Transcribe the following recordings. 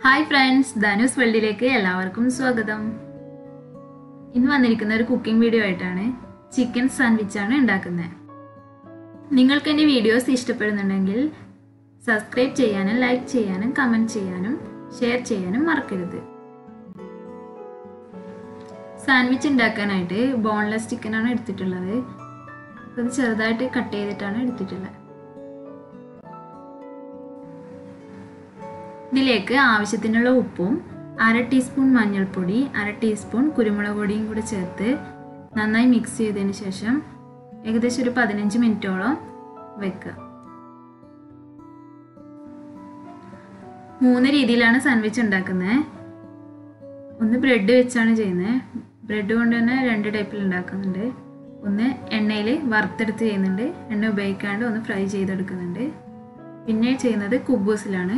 hi friends ധനുസ് വേൾഡിലേക്ക് എല്ലാവർക്കും സ്വാഗതം ഇന്ന് വന്നിരിക്കുന്ന ഒരു കുക്കിംഗ് വീഡിയോ ആയിട്ടാണ് ചിക്കൻ സാൻഡ്വിച്ചാണ് ഉണ്ടാക്കുന്നത് നിങ്ങൾക്ക് എൻ്റെ വീഡിയോസ് ഇഷ്ടപ്പെടുന്നുണ്ടെങ്കിൽ സബ്സ്ക്രൈബ് ചെയ്യാനും ലൈക്ക് ചെയ്യാനും കമൻറ്റ് ചെയ്യാനും ഷെയർ ചെയ്യാനും മറക്കരുത് സാൻഡ്വിച്ച് ഉണ്ടാക്കാനായിട്ട് ബോൺലെസ് ചിക്കനാണ് എടുത്തിട്ടുള്ളത് അത് ചെറുതായിട്ട് കട്ട് ചെയ്തിട്ടാണ് എടുത്തിട്ടുള്ളത് ഇതിലേക്ക് ആവശ്യത്തിനുള്ള ഉപ്പും അര ടീസ്പൂൺ മഞ്ഞൾപ്പൊടി അര ടീസ്പൂൺ കുരുമുളക് പൊടിയും കൂടി ചേർത്ത് നന്നായി മിക്സ് ചെയ്തതിന് ശേഷം ഏകദേശം ഒരു പതിനഞ്ച് മിനിറ്റോളം വെക്കുക മൂന്ന് രീതിയിലാണ് സാൻഡ്വിച്ച് ഉണ്ടാക്കുന്നത് ഒന്ന് ബ്രെഡ് വെച്ചാണ് ചെയ്യുന്നത് ബ്രെഡ് കൊണ്ട് തന്നെ രണ്ട് ടൈപ്പിൽ ഉണ്ടാക്കുന്നുണ്ട് ഒന്ന് എണ്ണയിൽ വറുത്തെടുത്ത് ചെയ്യുന്നുണ്ട് എണ്ണ ഉപയോഗിക്കാണ്ട് ഒന്ന് ഫ്രൈ ചെയ്തെടുക്കുന്നുണ്ട് പിന്നെ ചെയ്യുന്നത് കുബൂസിലാണ്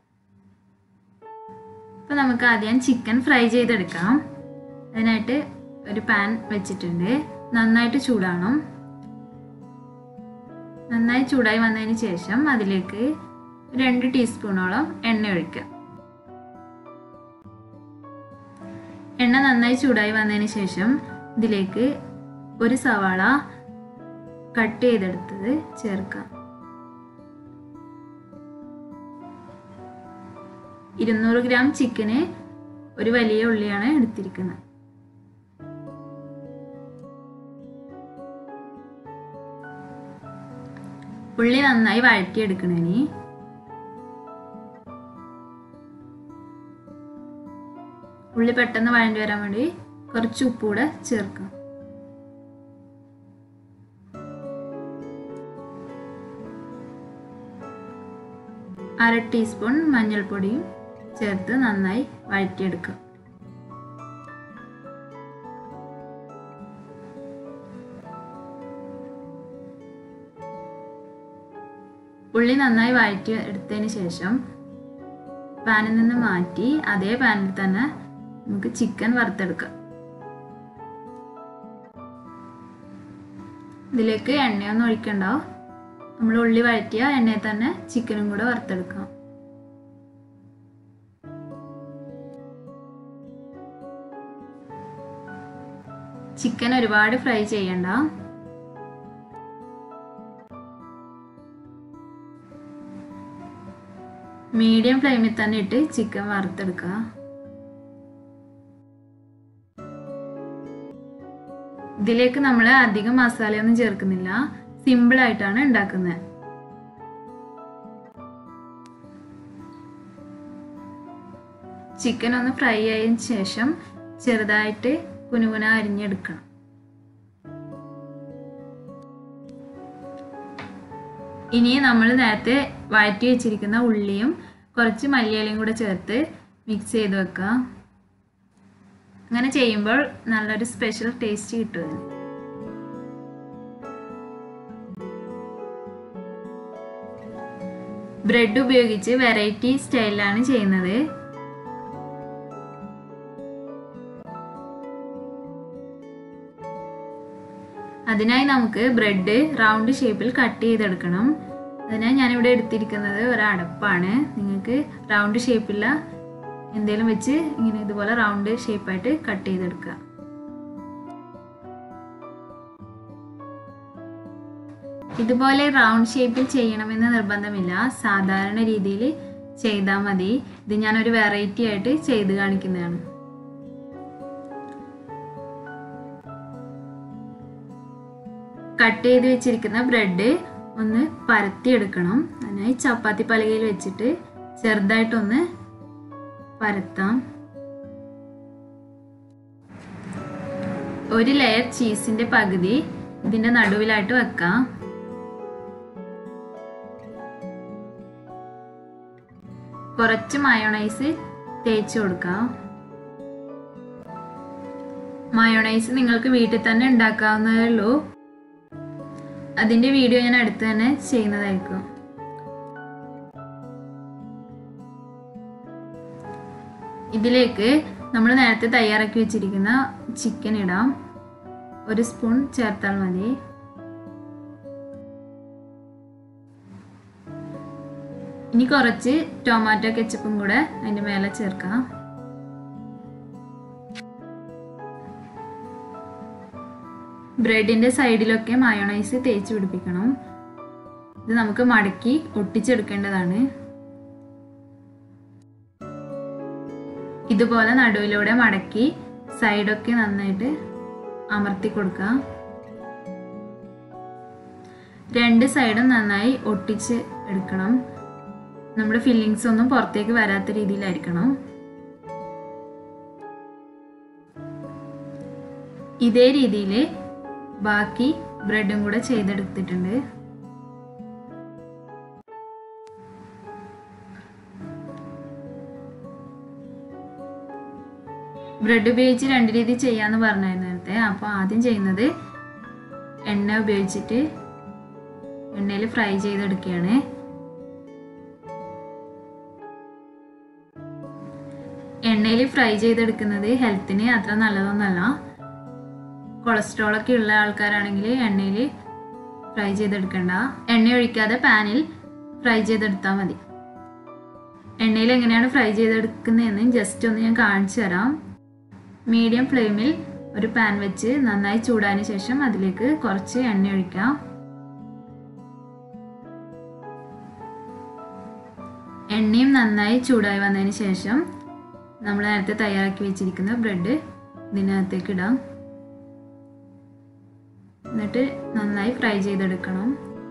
അപ്പോൾ നമുക്ക് ആദ്യം ചിക്കൻ ഫ്രൈ ചെയ്തെടുക്കാം അതിനായിട്ട് ഒരു പാൻ വെച്ചിട്ടുണ്ട് നന്നായിട്ട് ചൂടാണം നന്നായി ചൂടായി വന്നതിന് ശേഷം അതിലേക്ക് രണ്ട് ടീസ്പൂണോളം എണ്ണ ഒഴിക്കുക എണ്ണ നന്നായി ചൂടായി വന്നതിന് ശേഷം ഇതിലേക്ക് ഒരു സവാള കട്ട് ചെയ്തെടുത്തത് ചേർക്കാം ഇരുന്നൂറ് ഗ്രാം ചിക്കന് ഒരു വലിയ ഉള്ളിയാണ് എടുത്തിരിക്കുന്നത് ഉള്ളി നന്നായി വഴറ്റിയെടുക്കണേനി ഉള്ളി പെട്ടെന്ന് വഴണ്ടി വരാൻ വേണ്ടി കുറച്ച് ഉപ്പ് കൂടെ ചേർക്കാം അര ടീസ്പൂൺ മഞ്ഞൾപ്പൊടിയും ചേർത്ത് നന്നായി വഴറ്റിയെടുക്കുക ഉള്ളി നന്നായി വഴറ്റി എടുത്തതിന് ശേഷം പാനിൽ നിന്ന് മാറ്റി അതേ പാനിൽ തന്നെ നമുക്ക് ചിക്കൻ വറുത്തെടുക്കാം ഇതിലേക്ക് എണ്ണയൊന്നും ഒഴിക്കണ്ടോ നമ്മൾ ഉള്ളി വഴറ്റിയ എണ്ണയിൽ തന്നെ ചിക്കനും കൂടെ വറുത്തെടുക്കാം ചിക്കൻ ഒരുപാട് ഫ്രൈ ചെയ്യണ്ട മീഡിയം ഫ്ലെയിമിൽ തന്നെ ഇട്ട് ചിക്കൻ വറുത്തെടുക്കുക ഇതിലേക്ക് നമ്മൾ അധികം മസാലയൊന്നും ചേർക്കുന്നില്ല സിമ്പിൾ ആയിട്ടാണ് ഉണ്ടാക്കുന്നത് ചിക്കൻ ഒന്ന് ഫ്രൈ ആയതിനു ശേഷം ചെറുതായിട്ട് കുനുകുന അരിഞ്ഞെടുക്കണം ഇനി നമ്മൾ നേരത്തെ വഴറ്റി വെച്ചിരിക്കുന്ന ഉള്ളിയും കുറച്ച് മല്ലിയിലയും കൂടെ ചേർത്ത് മിക്സ് ചെയ്ത് വെക്കുക അങ്ങനെ ചെയ്യുമ്പോൾ നല്ലൊരു സ്പെഷ്യൽ ടേസ്റ്റ് കിട്ടും ബ്രെഡ് ഉപയോഗിച്ച് വെറൈറ്റി സ്റ്റൈലിലാണ് ചെയ്യുന്നത് അതിനായി നമുക്ക് ബ്രെഡ് റൗണ്ട് ഷേപ്പിൽ കട്ട് ചെയ്തെടുക്കണം അതിനായി ഞാനിവിടെ എടുത്തിരിക്കുന്നത് ഒരു അടപ്പാണ് നിങ്ങൾക്ക് റൗണ്ട് ഷേപ്പില്ല എന്തെങ്കിലും വെച്ച് ഇങ്ങനെ ഇതുപോലെ റൗണ്ട് ഷേപ്പായിട്ട് കട്ട് ചെയ്തെടുക്കുക ഇതുപോലെ റൗണ്ട് ഷേപ്പിൽ ചെയ്യണമെന്ന് നിർബന്ധമില്ല സാധാരണ രീതിയിൽ ചെയ്താൽ മതി ഇത് ഞാനൊരു വെറൈറ്റി ആയിട്ട് ചെയ്ത് കാണിക്കുന്നതാണ് കട്ട് ചെയ്ത് വെച്ചിരിക്കുന്ന ബ്രെഡ് ഒന്ന് പരത്തിയെടുക്കണം അതിനായി ചപ്പാത്തി പലകയിൽ വെച്ചിട്ട് ചെറുതായിട്ടൊന്ന് പരത്താം ഒരു ലെയർ ചീസിന്റെ പകുതി ഇതിന്റെ നടുവിലായിട്ട് വെക്കാം കുറച്ച് മയോണൈസ് തേച്ച് കൊടുക്കാം മയോണൈസ് നിങ്ങൾക്ക് വീട്ടിൽ തന്നെ ഉണ്ടാക്കാവുന്നതേ ഉള്ളൂ അതിന്റെ വീഡിയോ ഞാൻ അടുത്ത് തന്നെ ചെയ്യുന്നതായിരിക്കും ഇതിലേക്ക് നമ്മൾ നേരത്തെ തയ്യാറാക്കി വെച്ചിരിക്കുന്ന ചിക്കൻ ഇടാം ഒരു സ്പൂൺ ചേർത്താൽ മതി ഇനി കുറച്ച് ടൊമാറ്റോ കെച്ചപ്പും കൂടെ അതിൻ്റെ മേലെ ചേർക്കാം ബ്രെഡിൻ്റെ സൈഡിലൊക്കെ മയോണൈസ് തേച്ച് പിടിപ്പിക്കണം ഇത് നമുക്ക് മടക്കി ഒട്ടിച്ചെടുക്കേണ്ടതാണ് ഇതുപോലെ നടുവിലൂടെ മടക്കി സൈഡൊക്കെ നന്നായിട്ട് അമർത്തി കൊടുക്കുക രണ്ട് സൈഡും നന്നായി ഒട്ടിച്ച് എടുക്കണം നമ്മുടെ ഫില്ലിങ്സ് ഒന്നും പുറത്തേക്ക് വരാത്ത രീതിയിലായിരിക്കണം ഇതേ രീതിയിൽ ബാക്കി ബ്രെഡും കൂടെ ചെയ്തെടുത്തിട്ടുണ്ട് ബ്രെഡ് ഉപയോഗിച്ച് രണ്ട് രീതി ചെയ്യാന്ന് പറഞ്ഞായിരുന്നു നേരത്തെ അപ്പോൾ ആദ്യം ചെയ്യുന്നത് എണ്ണ ഉപയോഗിച്ചിട്ട് എണ്ണയിൽ ഫ്രൈ ചെയ്തെടുക്കുകയാണ് എണ്ണയിൽ ഫ്രൈ ചെയ്തെടുക്കുന്നത് ഹെൽത്തിന് അത്ര നല്ലതൊന്നല്ല കൊളസ്ട്രോൾ ഒക്കെ ഉള്ള ആൾക്കാരാണെങ്കിൽ എണ്ണയിൽ ഫ്രൈ ചെയ്തെടുക്കണ്ട എണ്ണ ഒഴിക്കാതെ പാനിൽ ഫ്രൈ ചെയ്തെടുത്താൽ മതി എണ്ണയിൽ എങ്ങനെയാണ് ഫ്രൈ ചെയ്തെടുക്കുന്നതെന്ന് ജസ്റ്റ് ഒന്ന് ഞാൻ കാണിച്ചു തരാം മീഡിയം ഫ്ലെയിമിൽ ഒരു പാൻ വെച്ച് നന്നായി ചൂടാതിന് ശേഷം അതിലേക്ക് കുറച്ച് എണ്ണ ഒഴിക്കാം എണ്ണയും നന്നായി ചൂടായി വന്നതിന് ശേഷം നമ്മൾ നേരത്തെ തയ്യാറാക്കി വെച്ചിരിക്കുന്ന ബ്രെഡ് ഇതിനകത്തേക്ക് ഇടാം എന്നിട്ട് നന്നായി ഫ്രൈ ചെയ്തെടുക്കണം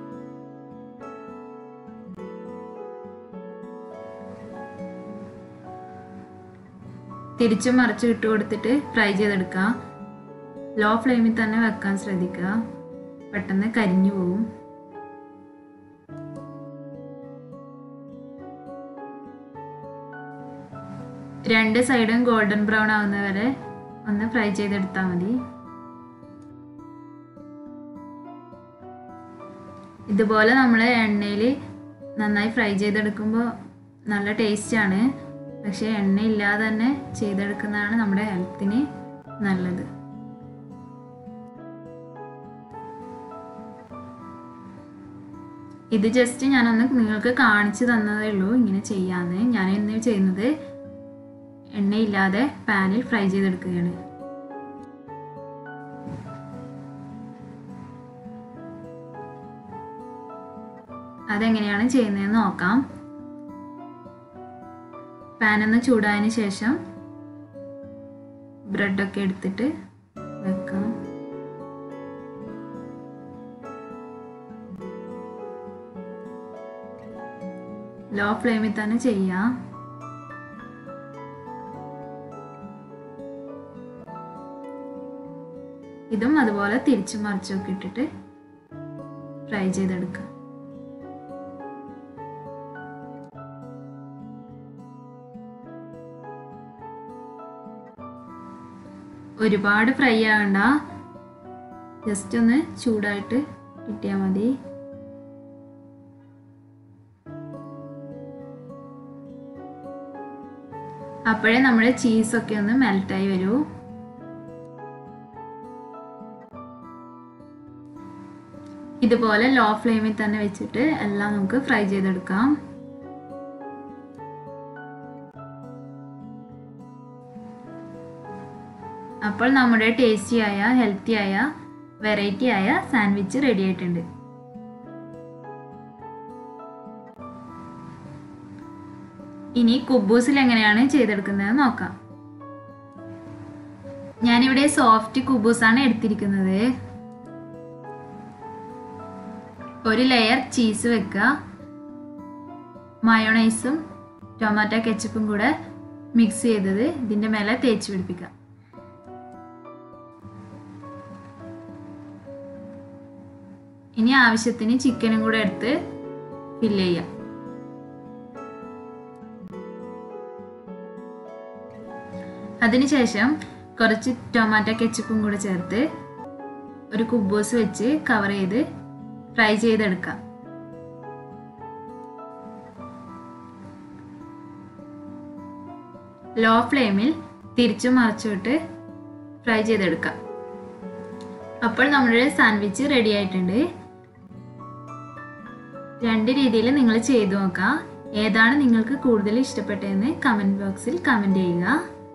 തിരിച്ചും മറിച്ചും ഇട്ട് കൊടുത്തിട്ട് ഫ്രൈ ചെയ്തെടുക്കുക ലോ ഫ്ലെയിമിൽ തന്നെ വെക്കാൻ ശ്രദ്ധിക്കുക പെട്ടെന്ന് കരിഞ്ഞു പോകും രണ്ട് സൈഡും ഗോൾഡൻ ബ്രൗൺ ആവുന്നവരെ ഒന്ന് ഫ്രൈ ചെയ്തെടുത്താൽ മതി ഇതുപോലെ നമ്മൾ എണ്ണയിൽ നന്നായി ഫ്രൈ ചെയ്തെടുക്കുമ്പോൾ നല്ല ടേസ്റ്റാണ് പക്ഷേ എണ്ണ ഇല്ലാതെ തന്നെ ചെയ്തെടുക്കുന്നതാണ് നമ്മുടെ ഹെൽത്തിന് നല്ലത് ഇത് ജസ്റ്റ് ഞാനൊന്ന് നിങ്ങൾക്ക് കാണിച്ചു തന്നതേ ഉള്ളൂ ഇങ്ങനെ ചെയ്യാന്ന് ഞാൻ ഇന്ന് ചെയ്യുന്നത് എണ്ണയില്ലാതെ പാനിൽ ഫ്രൈ ചെയ്തെടുക്കുകയാണ് അതെങ്ങനെയാണ് ചെയ്യുന്നതെന്ന് നോക്കാം പാൻ ഒന്ന് ചൂടായതിന് ശേഷം ബ്രെഡൊക്കെ എടുത്തിട്ട് വെക്കാം ലോ ഫ്ലെയിമിൽ തന്നെ ചെയ്യാം ഇതും അതുപോലെ തിരിച്ചും മറിച്ചൊക്കെ ഇട്ടിട്ട് ഫ്രൈ ചെയ്തെടുക്കാം ഒരുപാട് ഫ്രൈ ആകണ്ട ജസ്റ്റ് ഒന്ന് ചൂടായിട്ട് കിട്ടിയാൽ മതി അപ്പോഴേ നമ്മുടെ ചീസൊക്കെ ഒന്ന് മെൽറ്റായി വരൂ ഇതുപോലെ ലോ ഫ്ലെയിമിൽ തന്നെ വെച്ചിട്ട് എല്ലാം നമുക്ക് ഫ്രൈ ചെയ്തെടുക്കാം അപ്പോൾ നമ്മുടെ ടേസ്റ്റി ആയ ഹെൽത്തി ആയ വെറൈറ്റി ആയ സാൻഡ്വിച്ച് റെഡി ആയിട്ടുണ്ട് ഇനി കുബൂസിൽ എങ്ങനെയാണ് ചെയ്തെടുക്കുന്നത് നോക്കാം ഞാനിവിടെ സോഫ്റ്റ് കുബൂസാണ് എടുത്തിരിക്കുന്നത് ഒരു ലെയർ ചീസ് വെക്കുക മയോണൈസും ടൊമാറ്റോ കെച്ചപ്പും കൂടെ മിക്സ് ചെയ്തത് ഇതിൻ്റെ മേലെ തേച്ച് പിടിപ്പിക്കുക ഇനി ആവശ്യത്തിന് ചിക്കനും കൂടെ എടുത്ത് ഫില്ല് ചെയ്യാം അതിനുശേഷം കുറച്ച് ടൊമാറ്റോ കെച്ചപ്പും കൂടെ ചേർത്ത് ഒരു കുബൂസ് വെച്ച് കവർ ചെയ്ത് ഫ്രൈ ചെയ്തെടുക്കാം ലോ ഫ്ലെയിമിൽ തിരിച്ചും മറിച്ചിട്ട് ഫ്രൈ ചെയ്തെടുക്കാം അപ്പോൾ നമ്മുടെ സാൻഡ്വിച്ച് റെഡി ആയിട്ടുണ്ട് രണ്ട് രീതിയിൽ നിങ്ങൾ ചെയ്തു നോക്കാം ഏതാണ് നിങ്ങൾക്ക് കൂടുതൽ ഇഷ്ടപ്പെട്ടതെന്ന് കമൻറ്റ് ബോക്സിൽ കമൻറ്റ് ചെയ്യുക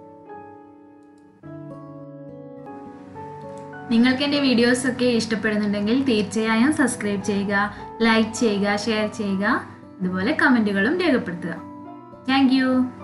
നിങ്ങൾക്ക് എൻ്റെ വീഡിയോസ് ഒക്കെ ഇഷ്ടപ്പെടുന്നുണ്ടെങ്കിൽ തീർച്ചയായും സബ്സ്ക്രൈബ് ചെയ്യുക ലൈക്ക് ചെയ്യുക ഷെയർ ചെയ്യുക അതുപോലെ കമൻറ്റുകളും രേഖപ്പെടുത്തുക താങ്ക്